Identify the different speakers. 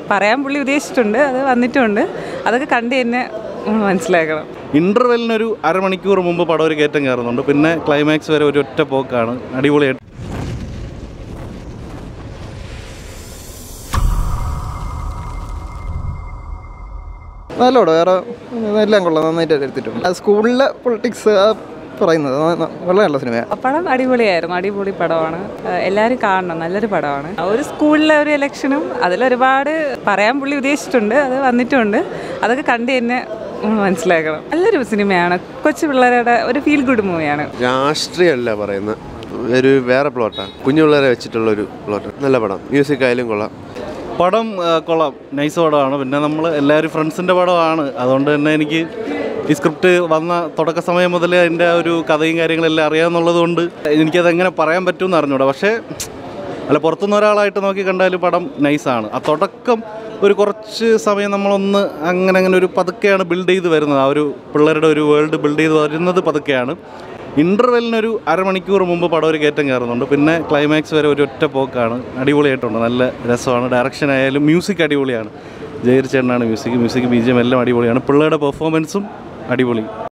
Speaker 1: പറയാൻ പുള്ളി ഉദ്ദേശിച്ചിട്ടുണ്ട് അത് വന്നിട്ടുമുണ്ട് അതൊക്കെ കണ്ട് തന്നെ ഉം, മനസ്സിലാക്കണം
Speaker 2: ഇൻ്റർവെല്ലിനൊരു അരമണിക്കൂർ മുമ്പ് പടം ഒരു കയറ്റം കയറുന്നുണ്ട് പിന്നെ ക്ലൈമാക്സ് വരെ ഒരു ഒറ്റ പോക്കാണ് അടിപൊളിയായിട്ട്
Speaker 3: നല്ല പടം വേറെ എല്ലാം കൊള്ളാം നന്നായിട്ട് എടുത്തിട്ടുണ്ട് ആ സ്കൂളിലെ പൊളിറ്റിക്സ് പറയുന്നത് ന- ന- വളരെ നല്ല സിനിമയാണ്
Speaker 1: പടം അടിപൊളിയായിരുന്നു അടിപൊളി പടമാണ് ഏഹ് എല്ലാവരും കാണണം നല്ലൊരു പടമാണ് ഒരു സ്കൂളിലെ ഒരു ഇലക്ഷനും അതിലൊരുപാട് പറയാൻ പുള്ളി ഉദ്ദേശിച്ചിട്ടുണ്ട് അത് വന്നിട്ടുമുണ്ട് അതൊക്കെ കണ്ട് തന്നെ ഉം, മനസ്സിലാക്കണം നല്ലൊരു സിനിമയാണ് കൊച്ചു പിള്ളേരുടെ ഒരു ഫീൽ ഗുഡ് മൂവിയാണ്
Speaker 4: രാഷ്ട്രീയമല്ല പറയുന്നത് ഒരു വേറെ പ്ലോട്ടാണ് കുഞ്ഞു പിള്ളേരെ വെച്ചിട്ടുള്ള ഒരു പ്ലോട്ട് നല്ല പടം മ്യൂസിക് ആയാലും കൊള്ളാം
Speaker 2: പടം ആ, കൊള്ളാം നൈസ് പടമാണ് പിന്നെ നമ്മൾ എല്ലാവരും ഫ്രണ്ട്സിൻ്റെ പടമാണ് അതുകൊണ്ട് തന്നെ എനിക്ക് ഈ സ്ക്രിപ്റ്റ് വന്ന തുടക്ക സമയം മുതൽ അതിൻ്റെ ആ ഒരു കഥയും കാര്യങ്ങളെല്ലാം അറിയാമെന്നുള്ളത് കൊണ്ട് എനിക്കത് എങ്ങനെ പറയാൻ പറ്റുമെന്ന് അറിഞ്ഞൂടാ പക്ഷേ അല്ല പുറത്തുനിന്ന് ഒരാളായിട്ട് നോക്കി കണ്ടാൽ പടം നൈസാണ് ആ തുടക്കം ഒരു കുറച്ച് സമയം നമ്മളൊന്ന് അങ്ങനെ അങ്ങനെ ഒരു പതുക്കെയാണ് ബിൽഡ് ചെയ്ത് വരുന്നത് ആ ഒരു പിള്ളേരുടെ ഒരു വേൾഡ് ബിൽഡ് ചെയ്ത് വരുന്നത് പതുക്കെയാണ് ഇൻ്റർവെല്ലിനൊരു അരമണിക്കൂർ മുമ്പ് പടം ഒരു കയറ്റം കയറുന്നുണ്ട് പിന്നെ ക്ലൈമാക്സ് വരെ ഒരു ഒറ്റ പോക്കാണ് അടിപൊളിയായിട്ടുണ്ട് നല്ല രസമാണ് ഡയറക്ഷൻ ആയാലും മ്യൂസിക് അടിപൊളിയാണ് ജയർ ചേട്ടനാണ് music music B G M എല്ലാം അടിപൊളിയാണ് പിള്ളേരുടെ പെർഫോമൻസും അടിപൊളി